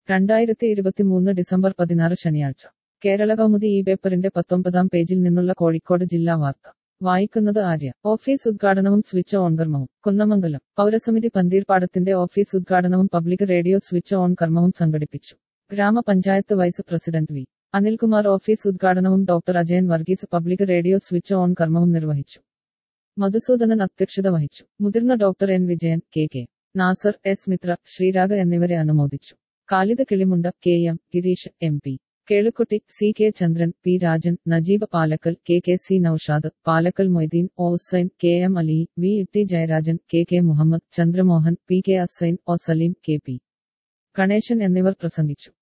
രണ്ടായിരത്തി ഇരുപത്തിമൂന്ന് ഡിസംബർ പതിനാറ് ശനിയാഴ്ച കേരള കൗമുദി ഈ പേപ്പറിന്റെ പത്തൊമ്പതാം പേജിൽ നിന്നുള്ള കോഴിക്കോട് ജില്ലാ വാർത്ത വായിക്കുന്നത് ആര്യ ഓഫീസ് ഉദ്ഘാടനവും സ്വിച്ച് ഓൺ കർമ്മവും കുന്നമംഗലം പൗരസമിതി പന്തീർപ്പാടത്തിന്റെ ഓഫീസ് ഉദ്ഘാടനവും പബ്ലിക് റേഡിയോ സ്വിച്ച് ഓൺ കർമ്മവും സംഘടിപ്പിച്ചു ഗ്രാമപഞ്ചായത്ത് vice president V Anilkumar office ഉദ്ഘാടനവും doctor Ajayan Varghese public radio switch on കർമ്മവും നിർവഹിച്ചു മധുസൂദനൻ അധ്യക്ഷത വഹിച്ചു മുതിർന്ന doctor N Vijayan K K Nasar S Mithra Sreerag എന്നിവരെ അനുമോദിച്ചു Khalid Kilimunda K M Girish M P Kelukutty C K Chandran P Rajan Najeeb Palakkal K K C Naushad Palakkal Moideen O Hussain K M Ali V T Jayarajan K K Muhammad Chandramohan P K Assain O Saleem K P Ganesan എന്നിവർ പ്രസംഗിച്ചു